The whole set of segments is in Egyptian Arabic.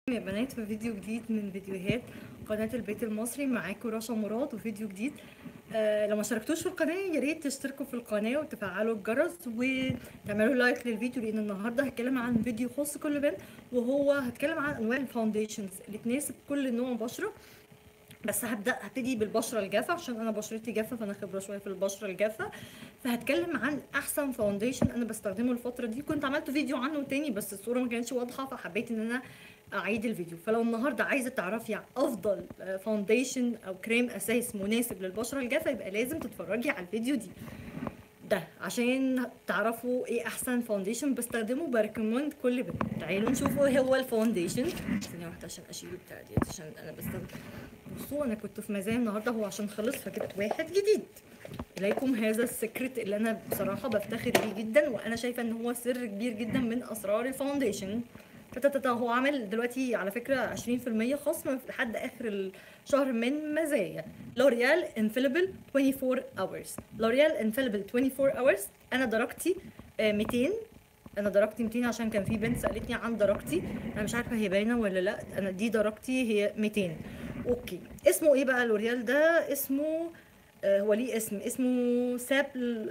يا بنات في فيديو جديد من فيديوهات قناة البيت المصري معاكم رشا مراد وفيديو جديد آه لو ما شاركتوش في القناة يا ريت تشتركوا في القناة وتفعلوا الجرس وتعملوا لايك للفيديو لأن النهاردة هتكلم عن فيديو يخص كل بنت وهو هتكلم عن أنواع الفاونديشنز اللي تناسب كل نوع بشرة بس هبدا هبتدي بالبشره الجافه عشان انا بشرتي جافه فانا خبره شويه في البشره الجافه فهتكلم عن احسن فاونديشن انا بستخدمه الفتره دي كنت عملت فيديو عنه تاني بس الصوره ما كانتش واضحه فحبيت ان انا اعيد الفيديو فلو النهارده عايزه تعرفي افضل فاونديشن او كريم اساس مناسب للبشره الجافه يبقى لازم تتفرجي على الفيديو دي ده عشان تعرفوا ايه احسن فاونديشن بستخدمه بريكومند كل بنت تعالوا نشوفوا ايه هو الفاونديشن ثانيه واحده عشان اشيل البتاع ديت عشان انا بستخدم بصوا انا كنت في مزايا النهارده هو عشان خلص فجبت واحد جديد اليكم هذا السكرت اللي انا بصراحه بفتخر بيه جدا وانا شايفه ان هو سر كبير جدا من اسرار الفاونديشن فتتتا هو عامل دلوقتي على فكره 20% خصم لحد اخر الشهر من مزايا لوريال انفيلبل 24 hours لوريال انفيلبل 24 hours انا درجتي آه، 200 انا درجتي 200 عشان كان في بنت سالتني عن درجتي انا مش عارفه هي باينه ولا لا انا دي درجتي هي 200 اوكي اسمه ايه بقى لوريال ده اسمه آه، هو ليه اسم اسمه ساب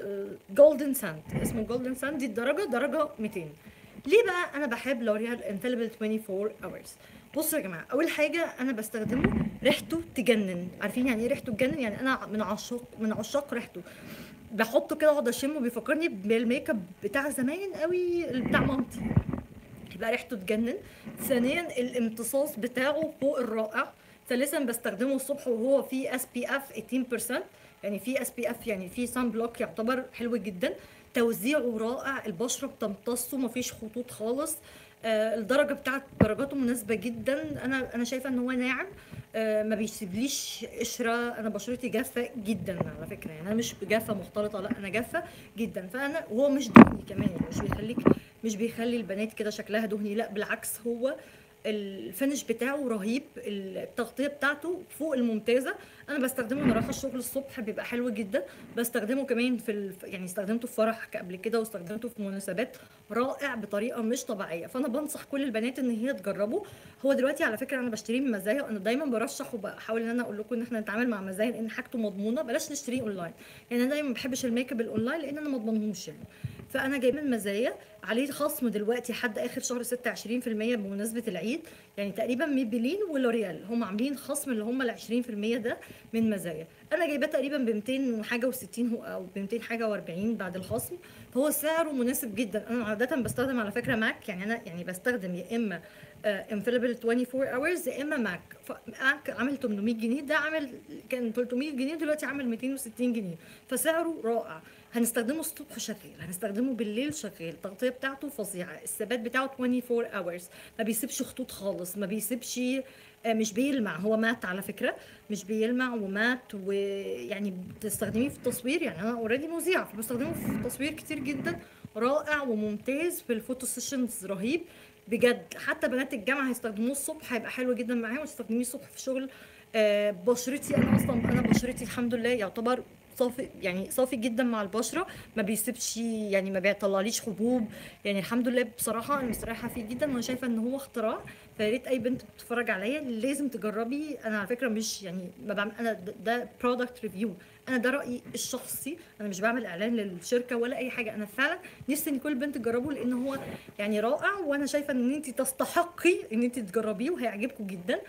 جولدن ساند اسمه جولدن ساند دي الدرجه درجه 200 ليه بقى انا بحب لوريال انفاليبل 24 hours بصوا يا جماعه اول حاجه انا بستخدمه ريحته تجنن عارفين يعني ايه ريحته تجنن يعني انا من عشاق من عشاق ريحته بحطه كده اقعد اشمه بيفكرني بالميك اب بتاع زمان قوي بتاع مامتي يبقى ريحته تجنن ثانيا الامتصاص بتاعه فوق الرائع ثالثا بستخدمه الصبح وهو فيه اس بي اف 18% يعني في اس بي اف يعني في سان بلوك يعتبر حلو جدا توزيعه رائع البشره بتمتصه مفيش خطوط خالص آه الدرجه بتاعت درجاته مناسبه جدا انا انا شايفه ان هو ناعم آه ما بيسيبليش قشره انا بشرتي جافه جدا على فكره يعني انا مش جافه مختلطه لا انا جافه جدا فانا وهو مش دهني كمان يعني مش بيخليك مش بيخلي البنات كده شكلها دهني لا بالعكس هو الفينش بتاعه رهيب التغطيه بتاعته فوق الممتازه انا بستخدمه وانا رايحه الشغل الصبح بيبقى حلو جدا بستخدمه كمان في ال... يعني استخدمته في فرح قبل كده واستخدمته في مناسبات رائع بطريقه مش طبيعيه فانا بنصح كل البنات ان هي تجربه هو دلوقتي على فكره انا بشتريه من مزايا وانا دايما برشح وبحاول ان انا اقول لكم ان احنا نتعامل مع مزايا لان حاجته مضمونه بلاش نشتريه اونلاين يعني انا دايما ما بحبش الميك اب الاونلاين لان انا ما اضمنهوش يعني فانا جايبه المزايا عليه خصم دلوقتي حد اخر شهر 6 20% بمناسبه العيد يعني تقريبا ميبلين ولوريال هم عاملين خصم اللي هم ال 20% ده من مزايا انا جايباه تقريبا ب 200 حاجه و60 او ب 200 حاجه و40 بعد الخصم فهو سعره مناسب جدا انا عاده بستخدم على فكره ماك يعني انا يعني بستخدم يا اما انفيلبل 24 hours يا اما ماك ماك عامل 800 جنيه ده عامل كان 300 جنيه دلوقتي عامل 260 جنيه فسعره رائع هنستخدمه الصبح شغال هنستخدمه بالليل شغال التغطيه بتاعته فظيعه الثبات بتاعه 24 hours ما بيسيبش خطوط خالص ما بيسيبش مش بيلمع هو مات على فكره مش بيلمع ومات ويعني بتستخدميه في التصوير يعني انا اوريدي مذيعه فبستخدمه في التصوير كتير جدا رائع وممتاز في الفوتو سيشنز رهيب بجد حتى بنات الجامعه هيستخدموه الصبح هيبقى حلو جدا معاهم وتستخدميه الصبح في شغل آه بشرتي انا اصلا انا بشرتي الحمد لله يعتبر صافي يعني صافي جدا مع البشره ما بيسيبش يعني ما بيطلعليش حبوب يعني الحمد لله بصراحه انا مستريحه فيه جدا وانا شايفه ان هو اختراع فيا ريت اي بنت بتتفرج عليا لازم تجربي انا على فكره مش يعني ما بعمل انا ده برودكت ريفيو انا ده رايي الشخصي انا مش بعمل اعلان للشركه ولا اي حاجه انا فعلا نفسي ان كل بنت تجربه لان هو يعني رائع وانا شايفه ان انت تستحقي ان انت تجربيه وهيعجبكم جدا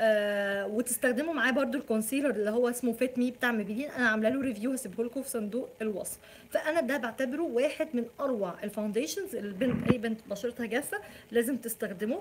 آه وتستخدموا معاه برده الكونسيلر اللي هو اسمه فيت مي بتاع ميبلين انا عامله له ريفيو هسيبه لكم في صندوق الوصف فانا ده بعتبره واحد من اروع الفاونديشنز البنت اي بنت بشرتها جافه لازم تستخدمه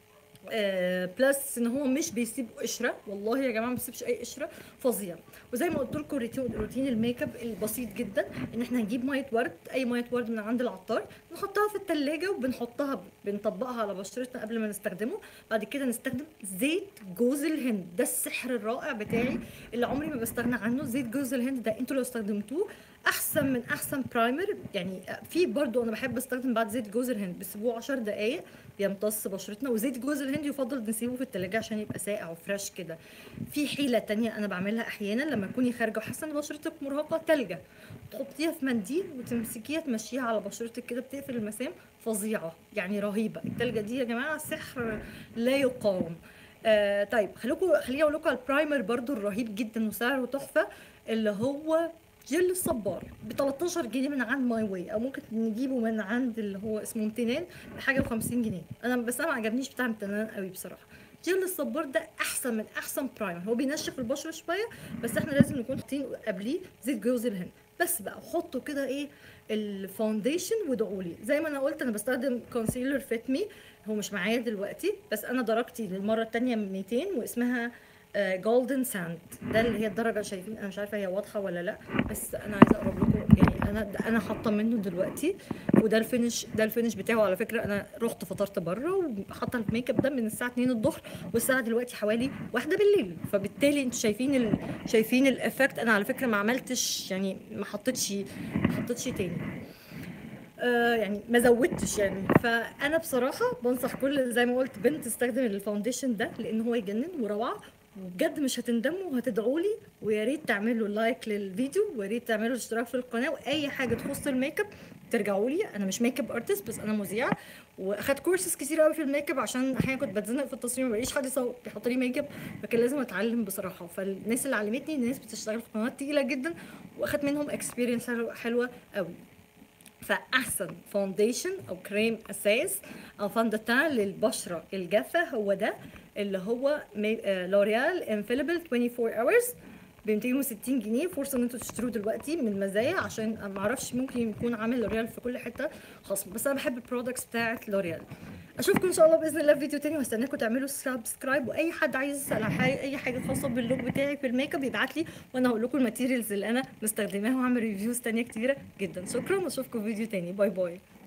آه بلس ان هو مش بيسيب قشره والله يا جماعه ما بيسيبش اي قشره فظيع وزي ما قلت لكم روتين, روتين الميك اب البسيط جدا ان احنا نجيب ميه ورد اي ميه ورد من عند العطار نحطها في الثلاجه وبنحطها بنطبقها على بشرتنا قبل ما نستخدمه بعد كده نستخدم زيت جوز الهند ده السحر الرائع بتاعي اللي عمري ما بستغنى عنه زيت جوز الهند ده انتوا لو استخدمتوه احسن من احسن برايمر يعني في برضو انا بحب استخدم بعد زيت جوز الهند بسيبوه 10 دقائق بيمتص بشرتنا وزيت جوز الهند يفضل نسيبه في التلاجة عشان يبقى ساقع وفريش كده في حيله تانية انا بعملها احيانا لما تكوني خارجه وحاسه ان بشرتك مرهقه تلجه تحطيها في منديل وتمسكيها تمشيها على بشرتك كده بتقفل المسام فظيعه يعني رهيبه التلجه دي يا جماعه سحر لا يقاوم آه طيب خليكم خليني اقول لكم على البرايمر برضو الرهيب جدا وسعره تحفه اللي هو جل الصبار ب 13 جنيه من عند ماي واي او ممكن نجيبه من عند اللي هو اسمه امتنان بحاجه ب 50 جنيه انا بس انا ما عجبنيش بتاع امتنان قوي بصراحه جل الصبار ده احسن من احسن برايمر هو بينشف البشره شويه بس احنا لازم نكون حاطين قبليه زيت جوز الهند بس بقى حطوا كده ايه الفاونديشن وادعوا لي زي ما انا قلت انا بستخدم كونسيلر فيت مي هو مش معايا دلوقتي بس انا درجتي للمره الثانيه 200 واسمها جولدن ساند ده اللي هي الدرجه شايفين انا مش عارفه هي واضحه ولا لا بس انا عايزه اقرب لكم يعني انا انا حاطه منه دلوقتي وده الفينش ده الفينش بتاعه على فكره انا رحت فطرت بره وحاطه الميك اب ده من الساعه 2 الظهر والساعه دلوقتي حوالي واحدة بالليل فبالتالي انتوا شايفين ال... شايفين الافكت انا على فكره ما عملتش يعني ما حطيتش ما حطيتش تاني آه يعني ما زودتش يعني فانا بصراحه بنصح كل زي ما قلت بنت تستخدم الفاونديشن ده لان هو يجنن وروعه وبجد مش هتندموا وهتدعوا لي ويا ريت تعملوا لايك للفيديو ويا ريت تعملوا اشتراك في القناه واي حاجه تخص الميك اب ترجعوا لي انا مش ميك اب ارتست بس انا مذيعه واخدت كورسز كتير قوي في الميك اب عشان احيانا كنت بتزنق في التصميم ما بلاقيش حد يصور يحط لي ميك اب فكان لازم اتعلم بصراحه فالناس اللي علمتني الناس بتشتغل في قنوات تقيله جدا واخدت منهم اكسبيرينس حلوه قوي فاحسن فاونديشن او كريم اساس او فاندتان للبشره الجافه هو ده اللي هو لوريال انفيلبل 24 اورز ب 260 جنيه فرصه ان انتوا تشتروه دلوقتي من مزايا عشان ما اعرفش ممكن يكون عامل لوريال في كل حته خصم بس انا بحب البرودكتس بتاعت لوريال اشوفكم ان شاء الله باذن الله في فيديو تاني وهستناكم تعملوا سبسكرايب واي حد عايز يسال عن اي حاجه خاصه باللوك بتاعي في الميك اب يبعت لي وانا هقول لكم الماتيريالز اللي انا مستخدماها وهعمل ريفيوز تانية كتيره جدا شكرا واشوفكم في فيديو تاني باي باي